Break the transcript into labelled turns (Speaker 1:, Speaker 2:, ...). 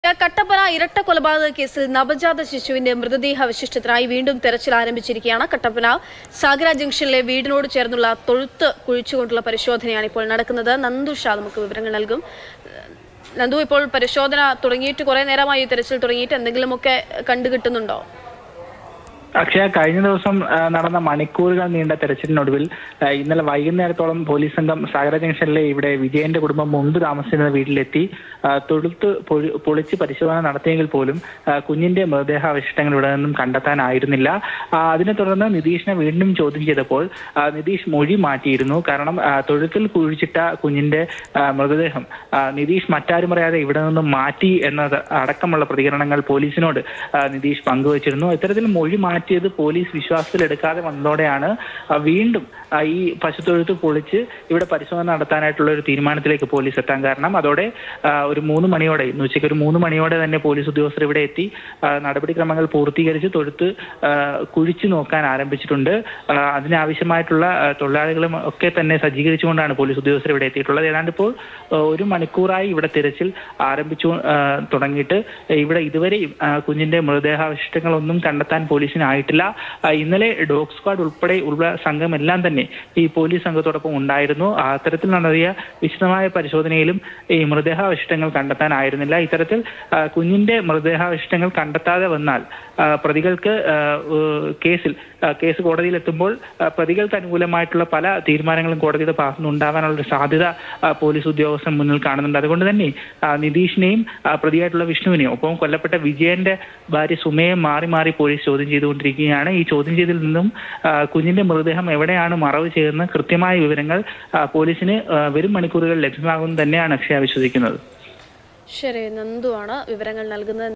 Speaker 1: കട്ടപ്പന ഇരട്ട കൊലപാതക കേസിൽ നവജാത ശിശുവിന്റെ മൃതദേഹാവശിഷ്ടത്തിനായി വീണ്ടും തെരച്ചിൽ ആരംഭിച്ചിരിക്കുകയാണ് കട്ടപ്പന സാഗര ജംഗ്ഷനിലെ വീടിനോട് ചേർന്നുള്ള തൊഴുത്ത് കുഴിച്ചുകൊണ്ടുള്ള പരിശോധനയാണ് ഇപ്പോൾ നടക്കുന്നത് നന്ദു ഷാ നമുക്ക് വിവരങ്ങൾ നൽകും നന്ദു ഇപ്പോൾ പരിശോധന തുടങ്ങിയിട്ട് കുറെ നേരമായി തെരച്ചിൽ തുടങ്ങിയിട്ട് എന്തെങ്കിലുമൊക്കെ കണ്ടുകിട്ടുന്നുണ്ടോ
Speaker 2: അക്ഷയ കഴിഞ്ഞ ദിവസം ആ, നടന്ന മണിക്കൂറുകൾ നീണ്ട തെരച്ചിലിനൊടുവിൽ ആ, ഇന്നലെ വൈകുന്നേരത്തോളം പോലീസ് സംഘം സാഗര ജംഗ്ഷനിലെ ഇവിടെ വിജയന്റെ കുടുംബം മുമ്പ് താമസിച്ചിരുന്ന വീട്ടിലെത്തി ആ, തൊഴുത്ത് പൊഴി- പൊളിച്ച് പരിശോധന നടത്തിയെങ്കിൽ പോലും ആ, കുഞ്ഞിന്റെ മൃതദേഹാവശിഷ്ടങ്ങൾ ഇവിടെ നിന്നും കണ്ടെത്താനായിരുന്നില്ല ആ, അതിനെ തുടർന്ന് നിതീഷിനെ വീണ്ടും ചോദ്യം ചെയ്തപ്പോൾ ആ, നിതീഷ് മൊഴി മാറ്റിയിരുന്നു കാരണം ആ, തൊഴുത്തിൽ കുഴിച്ചിട്ട കുഞ്ഞിന്റെ ആ, മൃതദേഹം ആ, നിതീഷ് മറ്റാരും അറിയാതെ ഇവിടെ നിന്നും മാറ്റി എന്നത് അടക്കമുള്ള പ്രതികരണങ്ങൾ പോലീസിനോട് ആ, നിതീഷ് പങ്കുവച്ചിരുന്നു ഇത്തരത്തിൽ മൊഴി മാറ്റിയത് പോലീസ് വിശ്വാസത്തിലെടുക്കാതെ വന്നതോടെയാണ് ആ, വീണ്ടും ആ, ഈ പശുത്തൊഴുത്ത് പൊളിച്ച് ഇവിടെ പരിശോധന നടത്താനായിട്ടുള്ള ഒരു തീരുമാനത്തിലേക്ക് പോലീസ് എത്താൻ കാരണം അതോടെ ആ, ഒരു മൂന്ന് മണിയോടെ ഇന്ന് ഉച്ചയ്ക്ക് ഒരു മൂന്ന് മണിയോടെ തന്നെ പോലീസ് ഉദ്യോഗസ്ഥർ ഇവിടെ എത്തി ആ, നടപടിക്രമങ്ങൾ പൂർത്തീകരിച്ച് തൊഴുത്ത് ആ, കുഴിച്ചു നോക്കാൻ ആരംഭിച്ചിട്ടുണ്ട് ആ, അതിനാവശ്യമായിട്ടുള്ള ആ, തൊഴിലാളികളും ഒക്കെ തന്നെ സജ്ജീകരിച്ചുകൊണ്ടാണ് പോലീസ് ഉദ്യോഗസ്ഥർ ഇവിടെ എത്തിയിട്ടുള്ളത് ഏതാണ്ട് ഇപ്പോൾ ആ, ഒരു മണിക്കൂറായി ഇവിടെ തിരച്ചിൽ ആരംഭിച്ചു ആ, തുടങ്ങിയിട്ട് ഇവിടെ ഇതുവരെയും ആ, കുഞ്ഞിന്റെ മൃതദേഹാവശിഷ്ടങ്ങളൊന്നും കണ്ടെത്താൻ പോലീസിനായിട്ടില്ല ആ, ഇന്നലെ ഡോഗ് സ്ക്വാഡ് ഉൾപ്പെടെ ഉള്ള സംഘം എല്ലാം തന്നെ ഈ പോലീസ് സംഘത്തോടൊപ്പം ഉണ്ടായിരുന്നു ആ അത്തരത്തിൽ നടത്തിയ വിശദമായ പരിശോധനയിലും ഈ മൃതദേഹാവശിഷ്ടങ്ങൾ കണ്ടെത്താനായിരുന്നില്ല ഇത്തരത്തിൽ ആ, കുഞ്ഞിന്റെ മൃതദേഹാവശിഷ്ടങ്ങൾ കണ്ടെത്താതെ വന്നാൽ ആ, പ്രതികൾക്ക് ആ, ഏഹ്, കേസിൽ ആ, കേസ് കോടതിയിലെത്തുമ്പോൾ ആ, പ്രതികൾക്ക് അനുകൂലമായിട്ടുള്ള പല തീരുമാനങ്ങളും കോടതിയുടെ ഭാഗത്തുനിന്ന് ഉണ്ടാവാനുള്ള ഒരു സാധ്യത ആ, പോലീസ് ഉദ്യോഗസ്ഥർ മുന്നിൽ കാണുന്നുണ്ട് അതുകൊണ്ട് തന്നെ ആ, നിതീഷിനെയും ആ, പ്രതിയായിട്ടുള്ള വിഷ്ണുവിനെയും ഒപ്പം കൊല്ലപ്പെട്ട വിജയന്റെ ഭാര്യ സുമയെ മാറി മാറി പോലീസ് ചോദ്യം ചെയ്തുകൊണ്ടിരിക്കുകയാണ് ഈ ചോദ്യം ചെയ്തതിൽ നിന്നും ആ, കുഞ്ഞിന്റെ മൃതദേഹം എവിടെയാണ് മറവ് ചെയ്യുന്ന കൃത്യമായ വിവരങ്ങൾ ആ, പോലീസിന് ആ, വരും മണിക്കൂറുകൾ ലഭ്യമാകുമെന്ന് തന്നെയാണ് അക്ഷയ വിശ്വസിക്കുന്നത്
Speaker 1: ശരി നന്ദു ആണ് വിവരങ്ങൾ നൽകുന്നത്